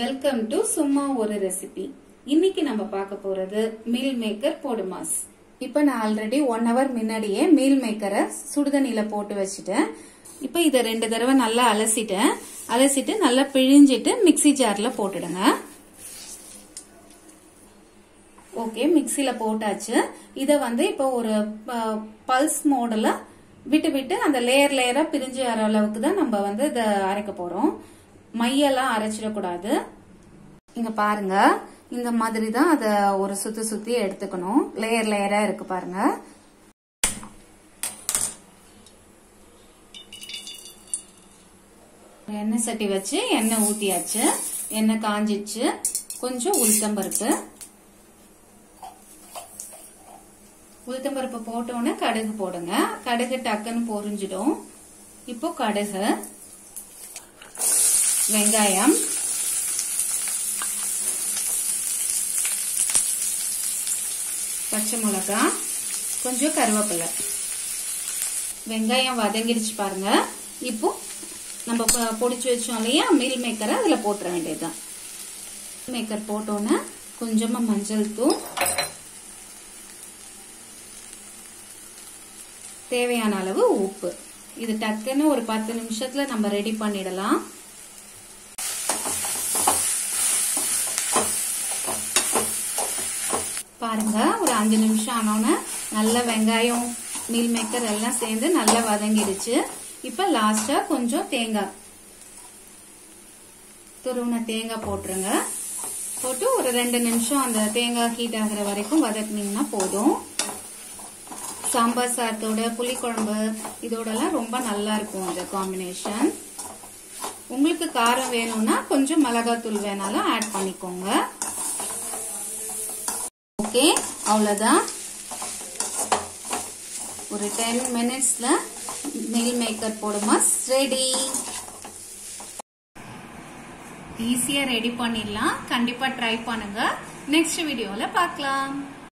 welcome to சும்மா ஒரு recipe இன்னைக்கு நம்ம பார்க்க போறது மீல் மேக்கர் போடுமாஸ் இப்போ நான் ஆல்ரெடி ஒன் ஹவர் முன்னாடியே மீல் மேக்கரை சுடுதண்ணில போட்டு வச்சுட்டேன் இப்போ இதை ரெண்டு தடவை நல்லா அலசிட்டேன் அலசிட்டு நல்லா பிழிஞ்சிட்டு மிக்ஸி ஜார்ல போட்டுடுங்க ஓகே மிக்ஸில போட்டாச்சு இத வந்து இப்போ ஒரு பல்ஸ் மோடல விட்டு விட்டு அந்த லேயர் லேயரா பிரிஞ்சு வர அளவுக்கு தான் நம்ம வந்து இத அரைக்க போறோம் மையெல்லாம் அரைச்சிடக்கூடாது இங்க பாருங்க இந்த மாதிரி தான் அத ஒரு சுத்தி சுத்தி எடுத்துக்கணும் லேயர் லேயரா இருக்கு பாருங்க எண்ணெய் சட்டி வச்சு எண்ணெய் ஊத்தியாச்சு எண்ணெய் காஞ்சிச்சு கொஞ்சம் உளுத்தம்பருப்பு உளுத்தம்பருப்பு போட்டோன்னே கடுகு போடுங்க கடுகு டக்குன்னு பொரிஞ்சிடும் இப்போ கடுகு வெங்காயம் பச்சை மிளகாய் கொஞ்சம் கருவேப்பிலை வெங்காயம் வதங்கிடுச்சு பாருங்க இப்போ நம்ம பொடிச்சு வச்சோம் இல்லையா மீல் மேக்கரை அதுல போட்டுற வேண்டியதுதான் மேக்கர் போட்டோன்னே கொஞ்சமா மஞ்சள் தூள் தேவையான அளவு உப்பு இது டக்குன்னு ஒரு பத்து நிமிஷத்துல நம்ம ரெடி பண்ணிடலாம் பாருங்க ஒரு அஞ்சு நிமிஷம் ஆனோன்னு நல்ல வெங்காயம் மீல் மேக்கர் எல்லாம் சேர்ந்து நல்லா வதங்கிடுச்சு இப்ப லாஸ்டா கொஞ்சம் தேங்காய் துருவின தேங்காய் போட்டுருங்க போட்டு ஒரு ரெண்டு நிமிஷம் அந்த தேங்காய் ஹீட் ஆகிற வரைக்கும் வதக்குனீங்கன்னா போதும் சாம்பார் சாதத்தோட புளிக்குழம்பு இதோடலாம் ரொம்ப நல்லா இருக்கும் இந்த காம்பினேஷன் உங்களுக்கு காரம் வேணும்னா கொஞ்சம் மிளகாத்தூள் வேணாலும் ஆட் பண்ணிக்கோங்க ஓகே அவ்வளோதான் ஒரு டென் மினிட்ஸ்ல மீல் மேக்கர் போடுமா ரெடி ஈஸியா ரெடி பண்ணிடலாம் கண்டிப்பா ட்ரை பண்ணுங்க நெக்ஸ்ட் வீடியோல பார்க்கலாம்